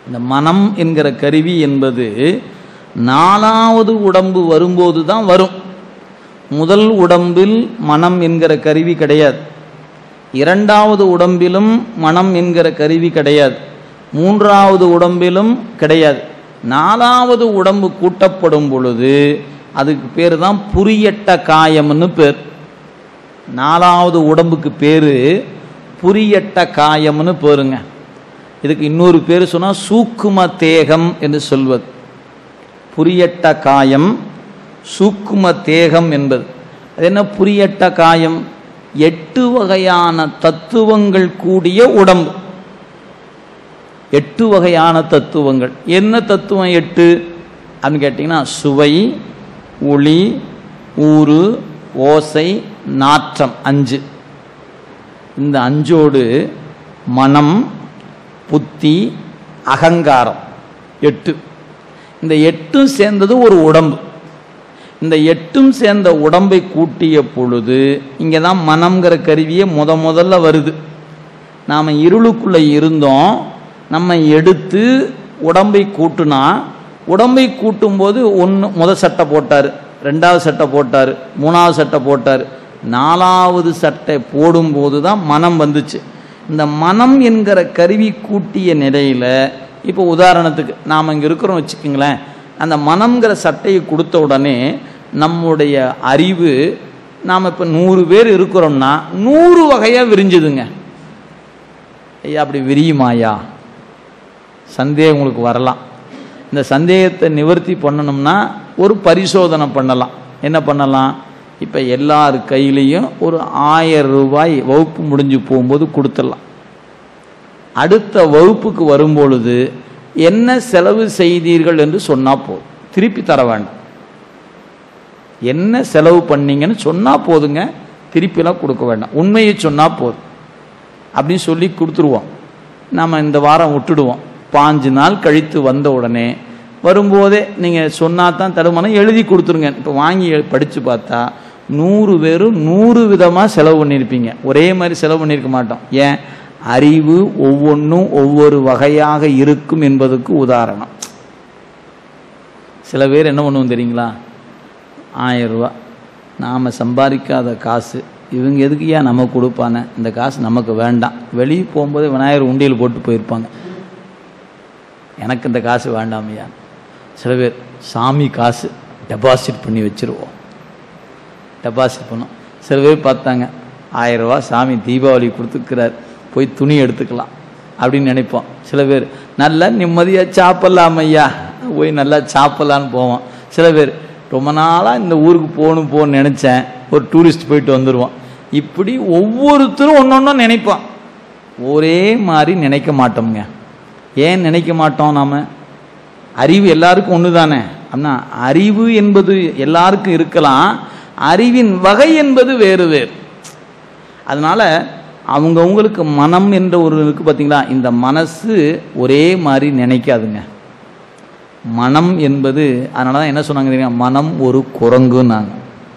இந்த மனம் என்கிற கருவி என்பது நாலாவது உடம்பு வரும்போது தான் வரும் முதல் உடம்பில் மனம் என்கிற கருவி கிடையாது இரண்டாவது உடம்பிலும் மனம் என்கிற கருவி கிடையாது மூன்றாவது உடம்பிலும் கிடையாது நாலாவது உடம்பு கூட்டப்படும் பொழுது அதுக்கு பேர் தான் புரியட்ட காயம்னு பேர் நாலாவது உடம்புக்கு பேர் புரியட்ட காயம்னு பேருங்க இதுக்கு இன்னொரு பேர் சொன்னால் சூக்கும தேகம் என்று சொல்வது புரியட்ட காயம் சூக்கும தேகம் என்பது அது என்ன புரியட்ட காயம் எட்டு வகையான தத்துவங்கள் கூடிய உடம்பு எட்டு வகையான தத்துவங்கள் என்ன தத்துவம் எட்டு அப்படின்னு கேட்டிங்கன்னா சுவை ஒளி ஊறு ஓசை நாற்றம் அஞ்சு இந்த அஞ்சோடு மனம் புத்தி அகங்காரம் எட்டு இந்த எட்டும் சேர்ந்தது ஒரு உடம்பு இந்த எட்டும் சேர்ந்த உடம்பை கூட்டிய பொழுது இங்கே தான் மனம்ங்கிற கருவியே முத முதல்ல வருது நாம் இருளுக்குள்ளே இருந்தோம் நம்ம எடுத்து உடம்பை கூட்டுனா உடம்பை கூட்டும்போது ஒன்று முத சட்டை போட்டார் ரெண்டாவது சட்டை போட்டார் மூணாவது சட்டை போட்டார் நாலாவது சட்டை போடும்போது தான் மனம் வந்துச்சு இந்த மனம் என்கிற கருவி கூட்டிய நிலையில் இப்போ உதாரணத்துக்கு நாம் இங்கே இருக்கிறோம் வச்சுக்கோங்களேன் அந்த மனம்ங்கிற சட்டையை கொடுத்த உடனே நம்முடைய அறிவு நாம் இப்போ நூறு பேர் இருக்கிறோம்னா நூறு வகையாக விரிஞ்சுதுங்க ஐயா அப்படி விரியுமாயா சந்தேகம் உங்களுக்கு வரலாம் இந்த சந்தேகத்தை நிவர்த்தி பண்ணணும்னா ஒரு பரிசோதனை பண்ணலாம் என்ன பண்ணலாம் இப்போ எல்லார் கையிலையும் ஒரு ஆயிரம் ரூபாய் வகுப்பு முடிஞ்சு போகும்போது கொடுத்துடலாம் அடுத்த வகுப்புக்கு வரும்பொழுது என்ன செலவு செய்தீர்கள் என்று சொன்னால் போதும் திருப்பி தர வேண்டாம் என்ன செலவு பண்ணீங்கன்னு சொன்னால் போதுங்க திருப்பிலாம் கொடுக்க வேண்டாம் உண்மையை சொன்னால் போதும் அப்படின்னு சொல்லி கொடுத்துருவோம் நாம் இந்த வாரம் விட்டுடுவோம் பாஞ்சு நாள் கழித்து வந்த உடனே வரும்போதே நீங்கள் சொன்னா தான் தடுமானம் எழுதி கொடுத்துருங்க இப்போ வாங்கி படித்து பார்த்தா நூறு பேரும் நூறு விதமாக செலவு பண்ணியிருப்பீங்க ஒரே மாதிரி செலவு பண்ணியிருக்க மாட்டோம் ஏன் அறிவு ஒவ்வொன்றும் ஒவ்வொரு வகையாக இருக்கும் என்பதுக்கு உதாரணம் சில பேர் என்ன பண்ணுவோம் தெரியுங்களா ஆயிரம் ரூபா நாம் சம்பாதிக்காத காசு இவங்க எதுக்கு ஏன் நமக்கு கொடுப்பானே இந்த காசு நமக்கு வேண்டாம் வெளியே போகும்போது விநாயகர் உண்டியல் போட்டு போயிருப்பாங்க எனக்கு இந்த காசு வேண்டாமையா சில பேர் சாமி காசு டெபாசிட் பண்ணி வச்சுருவோம் டெபாசிட் பண்ணோம் சில பேர் பார்த்தாங்க ஆயிரரூபா சாமி தீபாவளி கொடுத்துக்கிறார் போய் துணி எடுத்துக்கலாம் அப்படின்னு நினைப்போம் சில பேர் நல்லா நிம்மதியாக சாப்பிட்லாம் ஐயா போய் நல்லா சாப்பிட்லான்னு போவோம் சில பேர் ரொம்ப நாளாக இந்த ஊருக்கு போகணும் போகணும்னு நினச்சேன் ஒரு டூரிஸ்ட் போயிட்டு வந்துடுவோம் இப்படி ஒவ்வொருத்தரும் ஒன்று ஒன்றும் நினைப்போம் ஒரே மாதிரி நினைக்க மாட்டோம்ங்க ஏன் நினைக்க மாட்டோம் நாம் அறிவு எல்லாருக்கும் ஒன்று தானே அப்படின்னா அறிவு என்பது எல்லாருக்கும் இருக்கலாம் அறிவின் வகை என்பது வேறு வேறு அதனால அவங்கவுங்களுக்கு மனம் என்ற ஒரு இருக்கு பார்த்தீங்களா இந்த மனசு ஒரே மாதிரி நினைக்காதுங்க மனம் என்பது அதனால தான் என்ன சொன்னாங்க தெரியுமா மனம் ஒரு குரங்குன்னாங்க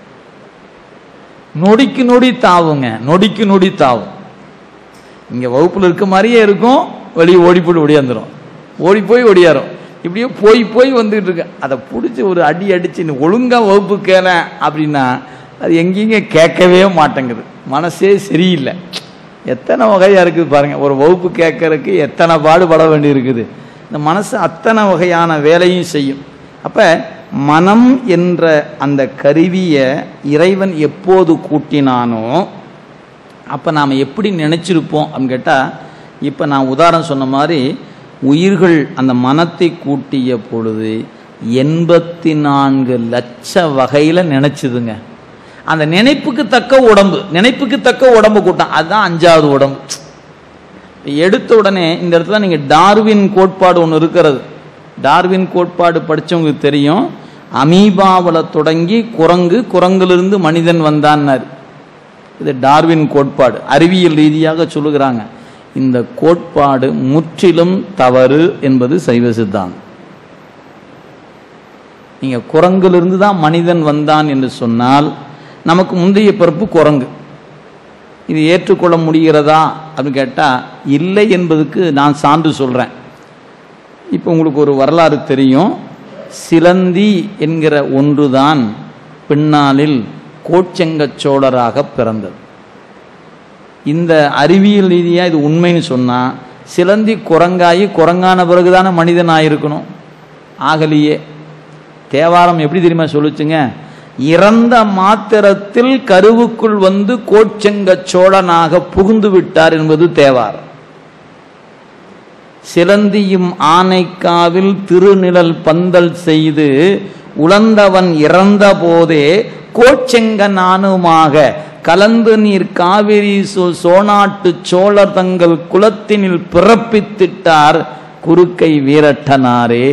நொடிக்கு நொடி தாவுங்க நொடிக்கு நொடி தாவும் இங்கே வகுப்பில் இருக்க மாதிரியே இருக்கும் வெளியே ஓடி போட்டு ஓடியாந்துரும் ஓடி போய் ஓடியாரும் இப்படியே போய் போய் வந்துட்டு இருக்கு அதை பிடிச்சி ஒரு அடி அடிச்சு நீ ஒழுங்காக வகுப்பு கேள அப்படின்னா அது எங்கேயுங்க கேட்கவே மாட்டேங்குது மனசே சரியில்லை எத்தனை வகையாக இருக்குது பாருங்கள் ஒரு வகுப்பு கேட்கறதுக்கு எத்தனை பாடுபட வேண்டி இருக்குது இந்த மனசு அத்தனை வகையான வேலையும் செய்யும் அப்போ மனம் என்ற அந்த கருவியை இறைவன் எப்போது கூட்டினானோ அப்போ நாம் எப்படி நினச்சிருப்போம் அப்படின்னு கேட்டால் இப்போ நான் உதாரணம் சொன்ன மாதிரி உயிர்கள் அந்த மனத்தை கூட்டிய பொழுது எண்பத்தி நான்கு லட்ச வகையில் நினச்சிதுங்க அந்த நினைப்புக்கு தக்க உடம்பு நினைப்புக்கு தக்க உடம்பு கூட்டம் அதுதான் அஞ்சாவது உடம்பு எடுத்த உடனே இந்த இடத்துல நீங்கள் டார்வின் கோட்பாடு ஒன்று இருக்கிறது டார்வின் கோட்பாடு படித்தவங்களுக்கு தெரியும் அமீபாவில் தொடங்கி குரங்கு குரங்கிலிருந்து மனிதன் வந்தான்னார் இது டார்வின் கோட்பாடு அறிவியல் ரீதியாக சொல்லுகிறாங்க இந்த கோட்பாடு முற்றிலும் தவறு என்பது சைவ சித்தாந்தம் நீங்கள் குரங்கிலிருந்து தான் மனிதன் வந்தான் என்று சொன்னால் நமக்கு முந்தைய பிறப்பு குரங்கு இது ஏற்றுக்கொள்ள முடிகிறதா அப்படின்னு கேட்டால் இல்லை என்பதுக்கு நான் சான்று சொல்கிறேன் இப்போ உங்களுக்கு ஒரு வரலாறு தெரியும் சிலந்தி என்கிற ஒன்றுதான் பின்னாளில் கோச்செங்கச் சோழராக பிறந்தது இந்த அறிவியல் ரீதியாக இது உண்மைன்னு சொன்னால் சிலந்தி குரங்காயி குரங்கான பிறகுதானே மனிதன் ஆயிருக்கணும் ஆகலியே தேவாரம் எப்படி தெரியுமா சொல்லுச்சுங்க இறந்த மாத்திரத்தில் கருவுக்குள் வந்து கோச்செங்க சோழனாக புகுந்து விட்டார் என்பது தேவாரம் சிலந்தியும் ஆனைக்காவில் திருநிழல் பந்தல் செய்து உழந்தவன் இறந்த போதே கோச்செங்க நானுமாக கலந்து நீர் காவிரி சோ- சோனாட்டு சோழர் தங்கள் குலத்தினில் பிறப்பித்திட்டார் குறுக்கை வீரட்டனாரே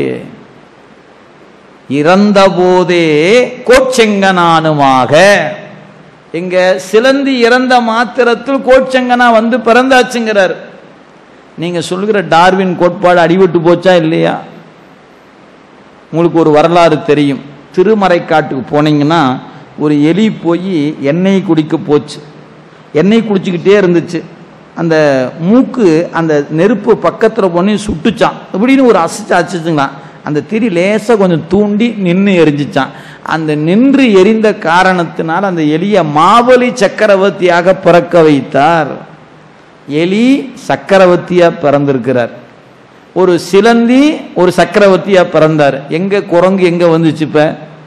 இறந்தபோதே கோச்செங்கனானுமாக இங்க சிலந்தி இறந்த மாத்திரத்தில் கோச்செங்கனா வந்து பிறந்தாச்சுங்கிறார் நீங்க சொல்லுகிற டார்வின் கோட்பாடு அடிபட்டு போச்சா இல்லையா உங்களுக்கு ஒரு வரலாறு தெரியும் திருமறைக்காட்டுக்கு போனீங்கன்னா ஒரு எலி போய் எண்ணெய் குடிக்க போச்சு எண்ணெய் குடிச்சுக்கிட்டே இருந்துச்சு அந்த மூக்கு அந்த நெருப்பு பக்கத்தில் போனே சுட்டுச்சான் இப்படின்னு ஒரு அசைச்சு அசைச்சுங்களாம் அந்த திரி லேசாக கொஞ்சம் தூண்டி நின்று எரிஞ்சிச்சான் அந்த நின்று எரிந்த காரணத்தினால் அந்த எலியை மாபலி சக்கரவர்த்தியாக பிறக்க வைத்தார் எலி சக்கரவர்த்தியா பிறந்திருக்கிறார் ஒரு சிலந்தி ஒரு சக்கரவர்த்தியா பிறந்தார் எங்க குரங்கு எங்க வந்துச்சு இப்ப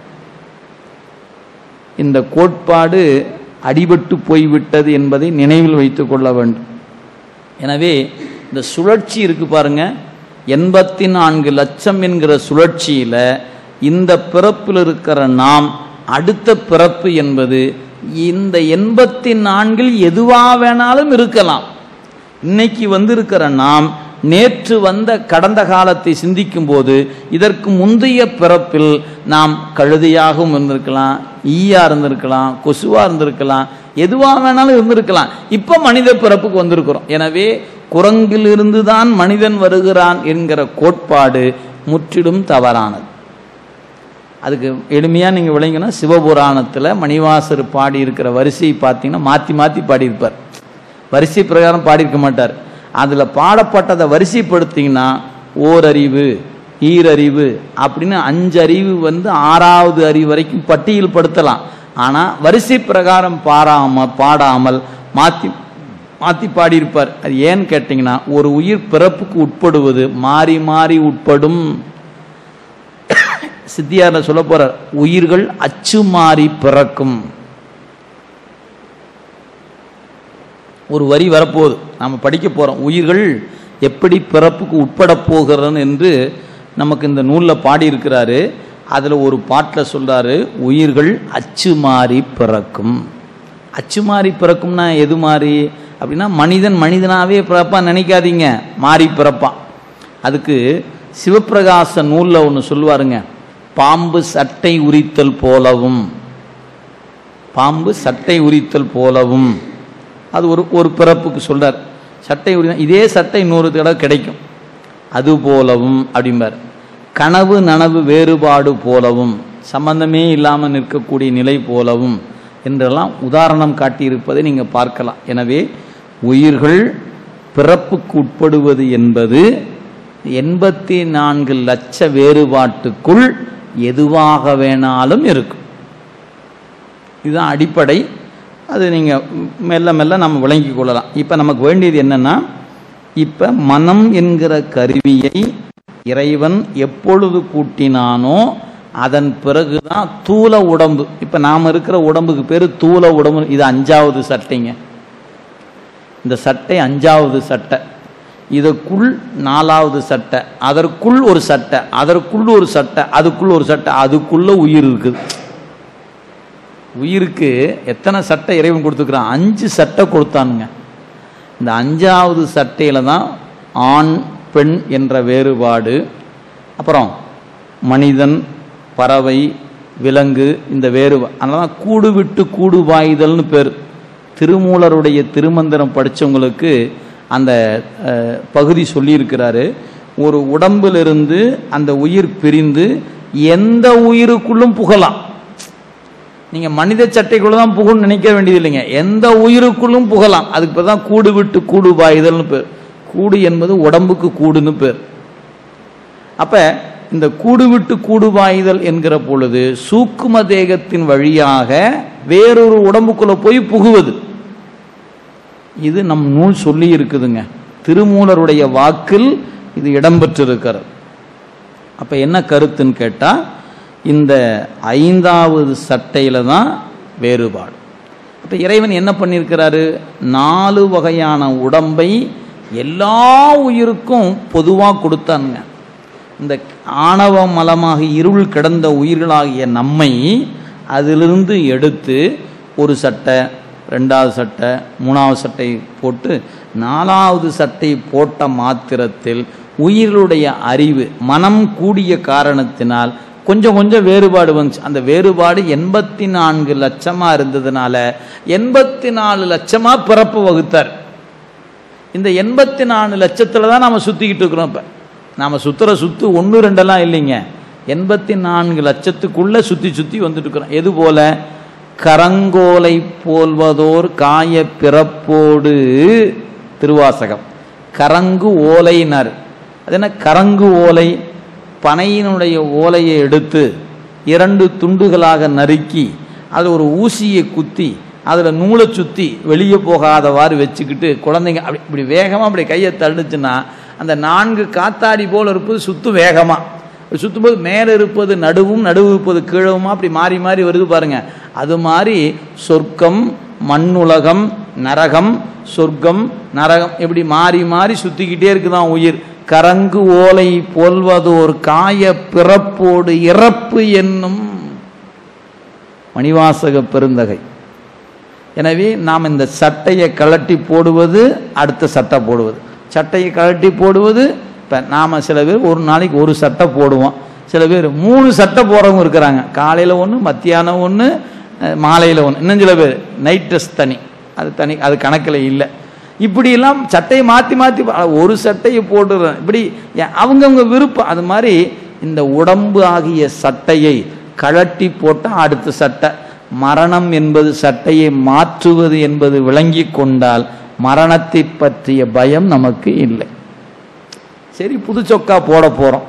இந்த கோட்பாடு அடிபட்டு போய்விட்டது என்பதை நினைவில் வைத்துக் கொள்ள வேண்டும் எனவே இந்த சுழற்சி இருக்கு பாருங்க எண்பத்தி நான்கு லட்சம் என்கிற சுழற்சியில இந்த பிறப்பில் இருக்கிற நாம் அடுத்த பிறப்பு என்பது இந்த எண்பத்தி நான்கில் எதுவா வேணாலும் இருக்கலாம் இன்னைக்கு வந்திருக்கிற நாம் நேற்று வந்த கடந்த காலத்தை சிந்திக்கும் போது இதற்கு முந்தைய பிறப்பில் நாம் கழுதையாகவும் இருந்திருக்கலாம் ஈயா இருந்திருக்கலாம் கொசுவா இருந்திருக்கலாம் எதுவா வேணாலும் இருந்திருக்கலாம் இப்ப மனித பிறப்புக்கு வந்திருக்கிறோம் எனவே குரங்கிலிருந்து தான் மனிதன் வருகிறான் என்கிற கோட்பாடு முற்றிலும் தவறானது அதுக்கு எளிமையாக நீங்கள் விளங்கினா சிவபுராணத்தில் மணிவாசர் பாடி இருக்கிற வரிசையை பார்த்தீங்கன்னா மாற்றி மாற்றி பாடியிருப்பார் வரிசை பிரகாரம் பாடியிருக்க மாட்டார் அதில் பாடப்பட்டதை வரிசைப்படுத்திங்கன்னா ஓரறிவு ஈரறிவு அப்படின்னு அஞ்சு அறிவு வந்து ஆறாவது அறிவு வரைக்கும் பட்டியல் படுத்தலாம் ஆனால் வரிசை பிரகாரம் பாராம பாடாமல் மாற்றி மாற்றி பாடியிருப்பார் அது ஏன்னு கேட்டிங்கன்னா ஒரு உயிர் பிறப்புக்கு உட்படுவது மாறி மாறி உட்படும் சித்தியாரில் சொல்ல போறார் உயிர்கள் அச்சு மாறி பிறக்கும் ஒரு வரி வரப்போகுது நாம் படிக்க போகிறோம் உயிர்கள் எப்படி பிறப்புக்கு உட்பட போகிறன் என்று நமக்கு இந்த நூலில் பாடியிருக்கிறாரு அதில் ஒரு பாட்டில் சொல்றாரு உயிர்கள் அச்சு மாறி பிறக்கும் அச்சு மாறி பிறக்கும்னா எது மாறி அப்படின்னா மனிதன் மனிதனாவே பிறப்பான் நினைக்காதீங்க மாறி பிறப்பான் அதுக்கு சிவப்பிரகாச நூலில் ஒன்று சொல்லுவாருங்க பாம்பு சட்டை உரித்தல் போலவும் பாம்பு சட்டை உரித்தல் போலவும் அது ஒரு ஒரு பிறப்புக்கு சொல்றார் சட்டை உரி இதே சட்டை இன்னொரு தடவை கிடைக்கும் அது போலவும் அப்படிம்பார் கனவு நனவு வேறுபாடு போலவும் சம்பந்தமே இல்லாமல் நிற்கக்கூடிய நிலை போலவும் என்றெல்லாம் உதாரணம் காட்டியிருப்பதை நீங்கள் பார்க்கலாம் எனவே உயிர்கள் பிறப்புக்கு உட்படுவது என்பது எண்பத்தி நான்கு லட்ச வேறுபாட்டுக்குள் எதுவாக வேணாலும் இருக்கும் இதுதான் அடிப்படை அது நீங்கள் மெல்ல மெல்ல நம்ம விளங்கிக் கொள்ளலாம் இப்போ நமக்கு வேண்டியது என்னன்னா இப்போ மனம் என்கிற கருவியை இறைவன் எப்பொழுது கூட்டினானோ அதன் பிறகுதான் தூல உடம்பு இப்போ நாம் இருக்கிற உடம்புக்கு பேர் தூல உடம்பு இது அஞ்சாவது சட்டைங்க இந்த சட்டை அஞ்சாவது சட்டை இதற்குள் நாலாவது சட்டை அதற்குள் ஒரு சட்டை அதற்குள் ஒரு சட்டை அதுக்குள்ள ஒரு சட்டை அதுக்குள்ள உயிர் இருக்குது உயிருக்கு எத்தனை சட்டை இறைவன் கொடுத்துக்கிறான் அஞ்சு சட்டை கொடுத்தானுங்க இந்த அஞ்சாவது சட்டையில தான் ஆண் பெண் என்ற வேறுபாடு அப்புறம் மனிதன் பறவை விலங்கு இந்த வேறுபாடு அதனால தான் கூடு விட்டு கூடு பாய்தல்னு பேர் திருமூலருடைய திருமந்திரம் படித்தவங்களுக்கு அந்த அஹ், பகுதி சொல்லியிருக்கிறாரு ஒரு உடம்பிலிருந்து அந்த உயிர் பிரிந்து எந்த உயிருக்குள்ளும் புகலாம் நீங்க மனித சட்டைக்குள்ள தான் புகழ்னு நினைக்க வேண்டியது இல்லைங்க எந்த உயிருக்குள்ளும் புகலாம் அதுக்கு பேர் தான் கூடு விட்டு கூடு பாய்தல்னு பேர் கூடு என்பது உடம்புக்கு கூடுன்னு பேர் அப்ப இந்த கூடு விட்டு கூடு பாய்தல் என்கிற பொழுது சூக்கும தேகத்தின் வழியாக வேறொரு உடம்புக்குள்ள போய் புகுவது இது நம் நூல் சொல்லி இருக்குதுங்க திருமூலருடைய வாக்கில் இது இடம்பெற்றிருக்கிறது அப்ப என்ன கருத்துன்னு கேட்டா இந்த ஐந்தாவது சட்டையில தான் வேறுபாடு அப்ப இறைவன் என்ன பண்ணியிருக்கிறாரு நாலு வகையான உடம்பை எல்லா உயிருக்கும் பொதுவாக கொடுத்தானுங்க இந்த ஆணவ மலமாக இருள் கிடந்த உயிர்களாகிய நம்மை அதிலிருந்து எடுத்து ஒரு சட்டை ரெண்டாவது சட்டை மூணாவது சட்டை போட்டு நாலாவது சட்டை போட்ட மாத்திரத்தில் உயிர்களுடைய அறிவு மனம் கூடிய காரணத்தினால் கொஞ்சம் கொஞ்சம் வேறுபாடு வந்துச்சு அந்த வேறுபாடு எண்பத்தி நான்கு லட்சமாக இருந்ததுனால எண்பத்தி நாலு லட்சமாக பிறப்பு வகுத்தார் இந்த எண்பத்தி நாலு லட்சத்தில் தான் நாம் சுற்றிக்கிட்டு இருக்கிறோம் இப்போ நாம் சுற்றுற சுற்று ஒன்று ரெண்டெல்லாம் இல்லைங்க எண்பத்தி நான்கு லட்சத்துக்குள்ளே சுற்றி சுற்றி வந்துட்டு இருக்கிறோம் எது போல கரங்கோலை போல்வதோர் காய பிறப்போடு திருவாசகம் கரங்கு ஓலையினர் அது என்ன கரங்கு ஓலை பனையினுடைய ஓலையை எடுத்து இரண்டு துண்டுகளாக நறுக்கி அதில் ஒரு ஊசியை குத்தி அதில் நூலை சுற்றி வெளியே போகாதவாறு வச்சுக்கிட்டு குழந்தைங்க அப்படி இப்படி வேகமாக அப்படி கையை தள்ளுச்சுன்னா அந்த நான்கு காத்தாடி போல் இருப்பது சுத்து வேகமாக சுற்றும்போது மேலே இருப்பது நடுவும் நடுவு இருப்பது கீழவுமா அப்படி மாறி மாறி வருது பாருங்க அது மாதிரி சொர்க்கம் மண்ணுலகம் நரகம் சொர்க்கம் நரகம் இப்படி மாறி மாறி சுற்றிக்கிட்டே இருக்குதான் உயிர் கரங்கு ஓலை போல்வதோர் காய பிறப்போடு இறப்பு என்னும் மணிவாசக பெருந்தகை எனவே நாம் இந்த சட்டையை கழட்டி போடுவது அடுத்த சட்டை போடுவது சட்டையை கழட்டி போடுவது இப்போ நாம் சில பேர் ஒரு நாளைக்கு ஒரு சட்டை போடுவோம் சில பேர் மூணு சட்டை போடுறவங்க இருக்கிறாங்க காலையில் ஒன்று மத்தியானம் ஒன்று மாலையில் ஒன்று இன்னும் சில பேர் நைட் ட்ரெஸ் தனி அது தனி அது கணக்கில் இல்லை இப்படியெல்லாம் சட்டையை மாற்றி மாற்றி ஒரு சட்டையை போடுறேன் இப்படி அவங்கவுங்க விருப்பம் அது மாதிரி இந்த உடம்பு ஆகிய சட்டையை கழட்டி போட்டால் அடுத்த சட்டை மரணம் என்பது சட்டையை மாற்றுவது என்பது விளங்கி கொண்டால் மரணத்தை பற்றிய பயம் நமக்கு இல்லை சரி புது சொக்கா போட போகிறோம்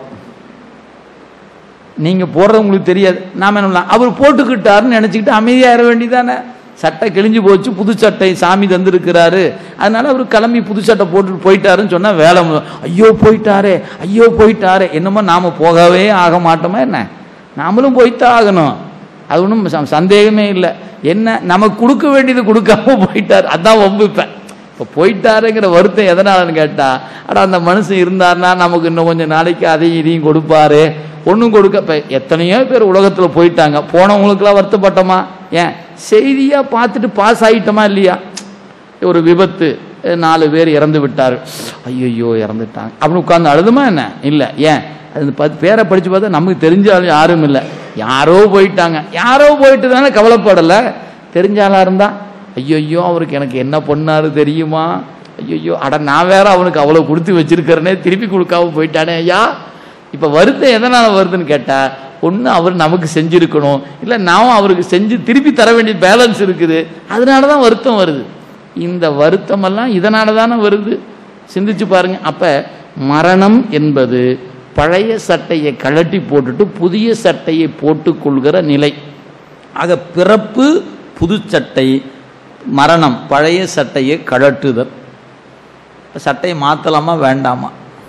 நீங்கள் போடுறது உங்களுக்கு தெரியாது நாம் என்ன அவர் போட்டுக்கிட்டாருன்னு நினச்சிக்கிட்டு அமைதியாக இருக்க வேண்டியதானே சட்டை கிழிஞ்சு போச்சு புது சட்டை சாமி தந்திருக்கிறாரு அதனால அவர் கிளம்பி புது சட்டை போட்டுட்டு போயிட்டாருன்னு சொன்னால் வேலை ஐயோ போயிட்டாரே ஐயோ போயிட்டாரே என்னமோ நாம் போகவே ஆக மாட்டோமா என்ன நாமளும் போய்த்தான் ஆகணும் அது ஒன்றும் சந்தேகமே இல்லை என்ன நமக்கு கொடுக்க வேண்டியது கொடுக்காம போயிட்டார் அதான் ஒம்பிப்பேன் இப்போ போயிட்டாருங்கிற வருத்தம் எதனாலன்னு கேட்டால் ஆனால் அந்த மனுஷன் இருந்தார்னா நமக்கு இன்னும் கொஞ்சம் நாளைக்கு அதையும் இதையும் கொடுப்பாரு ஒன்றும் கொடுக்க இப்போ எத்தனையோ பேர் உலகத்தில் போயிட்டாங்க போனவங்களுக்கெல்லாம் வருத்தப்பட்டோமா ஏன் செய்தியாக பார்த்துட்டு பாஸ் ஆகிட்டோமா இல்லையா ஒரு விபத்து நாலு பேர் இறந்து விட்டார் ஐயோ இறந்துட்டாங்க அப்படின்னு உட்காந்து அழுதுமா என்ன இல்லை ஏன் அது பத்து பேரை படித்து பார்த்தா நமக்கு தெரிஞ்சாலும் யாரும் இல்லை யாரோ போயிட்டாங்க யாரோ போயிட்டு தானே கவலைப்படலை தெரிஞ்சாலா இருந்தா ஐயோ அவருக்கு எனக்கு என்ன பண்ணாரு தெரியுமா ஐயோ அட நான் வேற அவனுக்கு அவ்வளோ கொடுத்து வச்சிருக்கிறேனே திருப்பி கொடுக்காம போயிட்டானே ஐயா இப்போ வருத்தம் எதனால் வருதுன்னு கேட்டால் ஒன்று அவர் நமக்கு செஞ்சுருக்கணும் இல்லை நாம் அவருக்கு செஞ்சு திருப்பி தர வேண்டிய பேலன்ஸ் இருக்குது அதனால தான் வருத்தம் வருது இந்த வருத்தமெல்லாம் இதனால தானே வருது சிந்திச்சு பாருங்க அப்போ மரணம் என்பது பழைய சட்டையை கழட்டி போட்டுட்டு புதிய சட்டையை போட்டுக்கொள்கிற நிலை ஆக பிறப்பு புது சட்டை மரணம் பழைய சட்டையை கழட்டுதல் சட்டையை மாற்றலாமா வேண்டாமா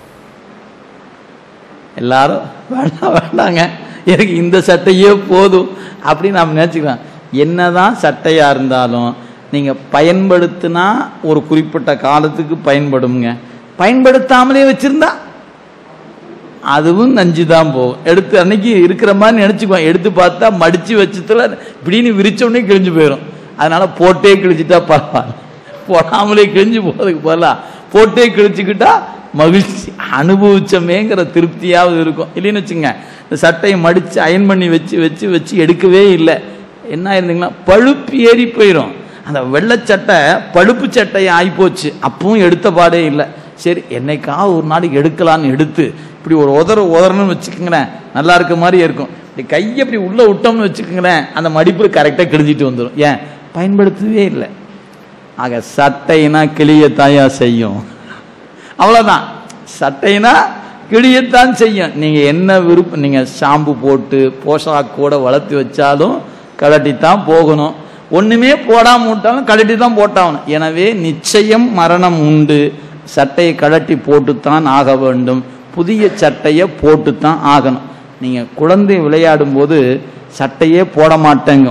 எல்லாரும் வேண்டாம் வேண்டாங்க எனக்கு இந்த சட்டையே போதும் அப்படின்னு நாம் நினச்சிக்கலாம் என்னதான் சட்டையாக இருந்தாலும் நீங்கள் பயன்படுத்தினா ஒரு குறிப்பிட்ட காலத்துக்கு பயன்படுங்க பயன்படுத்தாமலே வச்சுருந்தா அதுவும் நஞ்சு தான் போகும் எடுத்து அன்னைக்கு இருக்கிற மாதிரி நினச்சிக்குவோம் எடுத்து பார்த்தா மடித்து வச்சதுல இப்படின்னு விரிச்சோடனே கிழிஞ்சு போயிடும் அதனால போட்டே கிழிச்சிட்டா பரவாயில்ல போடாமலே கிழிஞ்சு போகிறதுக்கு பதிலாக போட்டே கிழிச்சுக்கிட்டா மகிழ்ச்சி அனுபவிச்சமேங்கிற திருப்தியாவது இருக்கும் இல்லைன்னு வச்சுங்க இந்த சட்டையை மடித்து அயன் பண்ணி வச்சு வச்சு வச்சு எடுக்கவே இல்லை என்ன இருந்தீங்கன்னா பழுப்பு ஏறி போயிடும் அந்த வெள்ளைச்சட்டை பழுப்பு சட்டை ஆகிப்போச்சு அப்பவும் எடுத்த பாடே இல்லை சரி என்னைக்காவது ஒரு நாளைக்கு எடுக்கலான்னு எடுத்து இப்படி ஒரு உதற உதறணும்னு வச்சுக்கோங்களேன் நல்லா இருக்க மாதிரி இருக்கும் இப்படி கையை இப்படி உள்ளே விட்டோம்னு வச்சுக்கோங்களேன் அந்த மடிப்பு கரெக்டாக கிழிஞ்சிட்டு வந்துடும் ஏன் பயன்படுத்தவே இல்லை ஆக சட்டைனா கிளிய தாயா செய்யும் அவ்வளோதான் சட்டைனா கிழியத்தான் செய்யும் நீங்கள் என்ன விருப்பம் நீங்கள் ஷாம்பு போட்டு போஷாக்கோட வளர்த்து வச்சாலும் கழட்டித்தான் போகணும் ஒன்றுமே போடாம விட்டாலும் கழட்டி தான் போட்டாகணும் எனவே நிச்சயம் மரணம் உண்டு சட்டையை கழட்டி போட்டுத்தான் ஆக வேண்டும் புதிய சட்டையை போட்டுத்தான் ஆகணும் நீங்கள் குழந்தை விளையாடும் போது சட்டையே போட மாட்டேங்க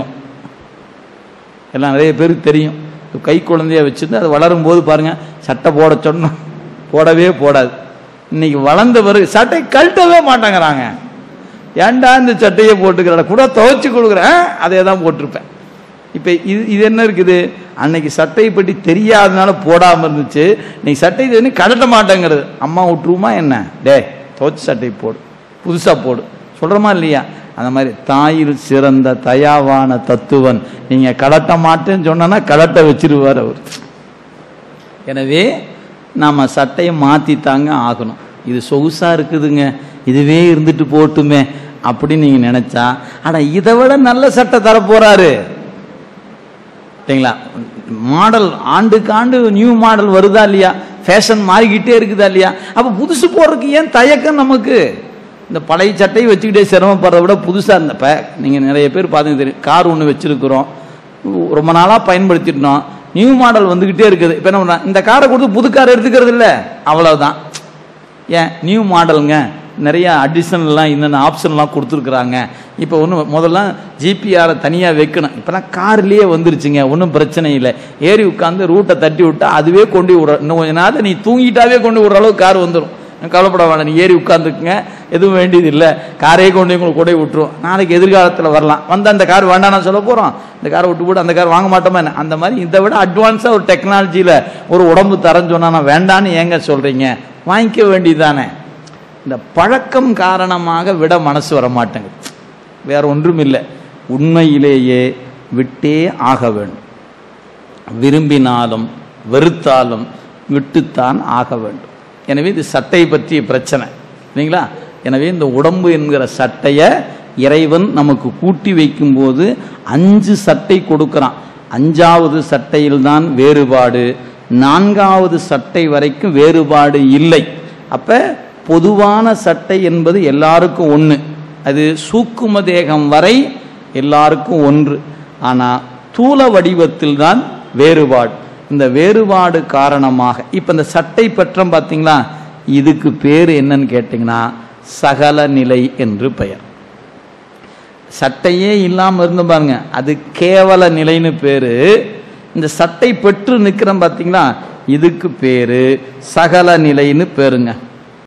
எல்லாம் நிறைய பேருக்கு தெரியும் கை குழந்தைய வச்சுருந்து அது வளரும் போது பாருங்க சட்டை போட சொன்னோம் போடவே போடாது இன்னைக்கு வளர்ந்த பிறகு சட்டை கழட்டவே மாட்டேங்கிறாங்க ஏன்டா இந்த சட்டையை போட்டுக்கிறட கூட துவைச்சு கொடுக்குறேன் அதே தான் போட்டிருப்பேன் இப்போ இது இது என்ன இருக்குது அன்னைக்கு சட்டையை பற்றி தெரியாதனால போடாமல் இருந்துச்சு இன்னைக்கு சட்டை தெரிஞ்சு கழட்ட மாட்டேங்கிறது அம்மா விட்டுருமா என்ன டே துவைச்சு சட்டை போடு புதுசாக போடு சொல்கிறோமா இல்லையா அந்த மாதிரி தாயில் சிறந்த தயாவான தத்துவன் நீங்கள் கலட்ட மாட்டேன்னு சொன்னா கலட்ட வச்சிருவார் அவர் எனவே நாம் சட்டையை மாற்றித்தாங்க ஆகணும் இது சொகுசாக இருக்குதுங்க இதுவே இருந்துட்டு போட்டுமே அப்படின்னு நீங்கள் நினச்சா ஆனால் இதை விட நல்ல சட்டை தரப்போகிறாரு சரிங்களா மாடல் ஆண்டுக்கு ஆண்டு நியூ மாடல் வருதா இல்லையா ஃபேஷன் மாறிக்கிட்டே இருக்குதா இல்லையா அப்போ புதுசு போடுறதுக்கு ஏன் தயக்கம் நமக்கு இந்த பழைய சட்டையை வச்சுக்கிட்டே சிரமப்படுறத விட புதுசாக இருந்தப்ப நீங்கள் நிறைய பேர் பார்த்துங்க தெரியும் கார் ஒன்று வச்சுருக்குறோம் ரொம்ப நாளாக பயன்படுத்திட்டோம் நியூ மாடல் வந்துக்கிட்டே இருக்குது இப்போ என்ன பண்ணுறான் இந்த காரை கொடுத்து புது கார் எடுத்துக்கிறது இல்லை அவ்வளவுதான் ஏன் நியூ மாடலுங்க நிறைய அடிஷனல்லாம் என்னென்ன ஆப்ஷன்லாம் கொடுத்துருக்குறாங்க இப்போ ஒன்றும் முதல்ல ஜிபிஆரை தனியாக வைக்கணும் இப்போலாம் கார்லேயே வந்துருச்சுங்க ஒன்றும் பிரச்சனை இல்லை ஏறி உட்காந்து ரூட்டை தட்டி விட்டா அதுவே கொண்டு விடுற இன்னும் கொஞ்ச நேரத்தில் நீ தூங்கிட்டாவே கொண்டு விடுற அளவுக்கு கார் வந்துடும் கவலைப்பட வேண்டாம் நீ ஏறி உட்காந்துக்குங்க எதுவும் வேண்டியது இல்லை காரே கொண்டு உங்களுக்கு கொண்டு போய் விட்டுரும் நாளைக்கு எதிர்காலத்தில் வரலாம் வந்து அந்த கார் வேண்டாம் சொல்ல போகிறோம் இந்த காரை விட்டு போட்டு அந்த கார் வாங்க மாட்டோமா என்ன அந்த மாதிரி இதை விட அட்வான்ஸாக ஒரு டெக்னாலஜியில் ஒரு உடம்பு தரேன்னு சொன்னா நான் வேண்டான்னு ஏங்க சொல்கிறீங்க வாங்கிக்க வேண்டியதானே இந்த பழக்கம் காரணமாக விட மனசு வர மாட்டேங்குது வேற ஒன்றும் இல்லை உண்மையிலேயே விட்டே ஆக வேண்டும் விரும்பினாலும் வெறுத்தாலும் விட்டுத்தான் ஆக வேண்டும் எனவே இது சட்டை பற்றிய பிரச்சனை இல்லைங்களா எனவே இந்த உடம்பு என்கிற சட்டையை இறைவன் நமக்கு கூட்டி வைக்கும்போது அஞ்சு சட்டை கொடுக்குறான் அஞ்சாவது சட்டையில்தான் வேறுபாடு நான்காவது சட்டை வரைக்கும் வேறுபாடு இல்லை அப்போ பொதுவான சட்டை என்பது எல்லாருக்கும் ஒன்று அது சூக்கும தேகம் வரை எல்லாருக்கும் ஒன்று ஆனால் தூல வடிவத்தில் தான் வேறுபாடு இந்த வேறுபாடு காரணமாக இப்போ இந்த சட்டை பற்றம் பார்த்தீங்களா இதுக்கு பேர் என்னன்னு கேட்டிங்கன்னா சகல நிலை என்று பெயர் சட்டையே இல்லாமல் இருந்து பாருங்க அது கேவல நிலைன்னு பேரு இந்த சட்டை பெற்று நிற்கிறோம் பார்த்தீங்களா இதுக்கு பேரு சகல நிலைன்னு பேருங்க